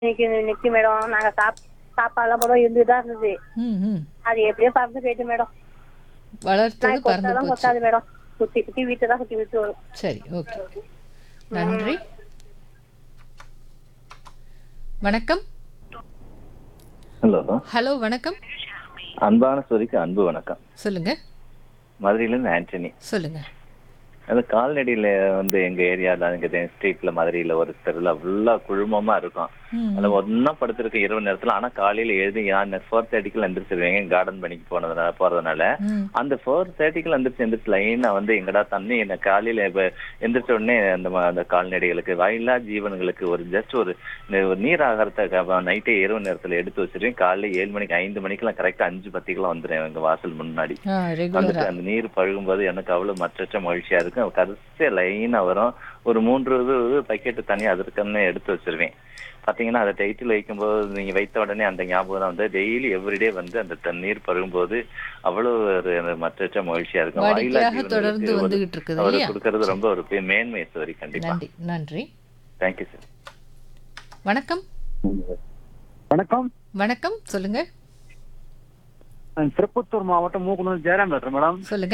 இன்னைக்கு நிக்கி மேடம் நாங்க சாப் சாப்பாடுலாம் போதும் இருந்துட்டு தான் இருந்தது ம் ம் அது எப்படியோ பறந்து போயிட்டு மேடம் வளர்த்தது நான் பறந்து கொத்தாதான் போச்சு கொத்தாது மேடம் குத்தி குத்தி வீட்டு தான் குத்தி விட்டு வரும் சரி ஓகே நன்றி வணக்கம் ஹலோ ஹலோ வணக்கம் அன்பான சோதிக்கு அன்பு வணக்கம் சொல்லுங்க மதுரையிலேருந்து ஆண்டனி சொல்லுங்க அது கால்நடையில வந்து எங்க ஏரியால அங்க ஸ்ட்ரீட்ல மதுரையில ஒரு தெருல ஃபுல்லா குழுமமா இருக்கும் ம், அதுல ஒன்னா படுத்திருக்க இரவு நேரத்துல ஆனா காலையில எழுதி நான் ஃபோர் தேர்ட்டிக்குள்ள எந்திரிச்சிருவேங்க கார்டன் பண்ணிக்கு போனதுனால போறதுனால ம், அந்த ஃபோர் தேர்ட்டிக்குள்ள எந்திரிச்சு எந்திரிச்சு லைனா வந்து எங்கடா தண்ணி என்ன காலையில இப்ப எந்திரிச்ச உடனே அந்த ம- அந்த கால்நடைகளுக்கு வாயில்லா ஜீவன்களுக்கு ஒரு ஜஸ்ட் ஒரு நி- ஒரு நீர் ஆகாரத்தை நைட்டே இரவு நேரத்துல எடுத்து வச்சிருவேன் காலையில ஏழு மணிக்கு ஐந்து மணிக்கெல்லாம் கரெக்டா அஞ்சு பத்திக்கெல்லாம் வந்துடுறேன் எங்க வாசல் முன்னாடி ஆ வந்துட்டு ரெகுலரா அந்த நீர் பழுகும்போது எனக்கு அவ்வளவு மற்றற்ற மகிழ்ச்சியா இருக்கும் கடைசியா லைனா வரும் ஒரு மூன்று இது பக்கெட்டு தண்ணி அதற்குன்னு எடுத்து வச்சிருவேன் பாத்தீங்கன்னா அதை டைட்டில் வைக்கும்போது நீங்க வைத்த உடனே அந்த ஞாபகம் தான் வந்து டெய்லி எவ்ரிடே வந்து அந்த தண்ணீர் பருகும்போது அவ்வளவு ஒரு அந்த மற்றற்ற மகிழ்ச்சியா இருக்கும் வாயிலா வாடிக்கையாக தொடர்ந்து ஜீவன்களுக்கு ஒரு- வந்துகிட்டு இருக்குது அவர் இல்லையா கொடுக்கறது ரொம்ப ஒரு பெ- மேன்மை சரி கண்டிப்பா நன்றி நன்றி தேங்க்யூ சார் வணக்கம் வணக்கம் வணக்கம் சொல்லுங்க நான் திருப்பத்தூர் மாவட்டம் மூக்குனூர் ஜெயராம் பேசுறேன் மேடம் சொல்லுங்க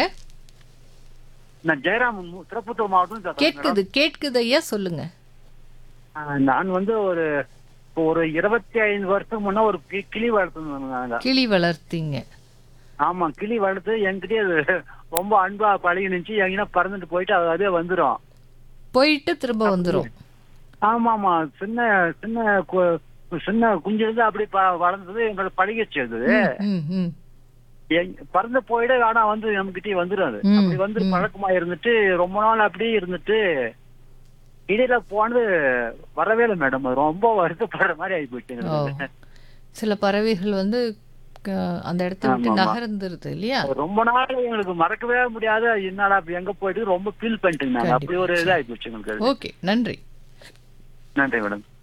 நான் ஜெயராம் மூ- திருப்பத்தூர் மாவட்டம் பேசுறேன் கேட்குது கேட்குது ஐயா சொல்லுங்க மேடம். ஆ, நான் வந்து ஒரு இப்போ ஒரு இருபத்தி ஐந்து வருஷத்துக்கு முன்ன ஒரு கி- கிளி வளர்த்துருந்தாங்க கிளி வளர்த்தீங்க ஆமா கிளி வளர்த்து என்கிட்டயே அது ரொம்ப அன்பா பழகி நினைச்சு எங்கன்னா பறந்துட்டு போயிட்டு அது அதே வந்துரும் போயிட்டு திரும்ப வந்துரும் ஆமா ஆமா சின்ன சின்ன கு- சின்ன குஞ்சு இருந்து அப்படி ப- வளர்ந்தது எங்களை பழகிச்சு அது ம் ம் எங்க- பறந்து போயிட ஆனா வந்து நம்மகிட்டயே வந்துரும் அது ம், அப்படி வந்து ம். பழக்கமா இருந்துட்டு ரொம்ப நாள் அப்படியே இருந்துட்டு இடையில போனது வரவே இல்லை மேடம் அது ரொம்ப வருத்தப்படுற மாதிரி ஆகி போயிட்டு ஓ எங்களுக்கு. சில பறவைகள் வந்து க- அந்த இடத்த விட்டு ஆமா, ஆமா. நகர்ந்துருது இல்லையா அது ரொம்ப நாள் எங்களுக்கு மறக்கவே முடியாத என்னடா அப்படி எங்க போயிட்டு ரொம்ப ஃபீல் பண்ணிட்டு நாங்க அப்படி ஒரு இதாகி போச்சு எங்களுக்கு அது. ஓகே நன்றி நன்றி மேடம்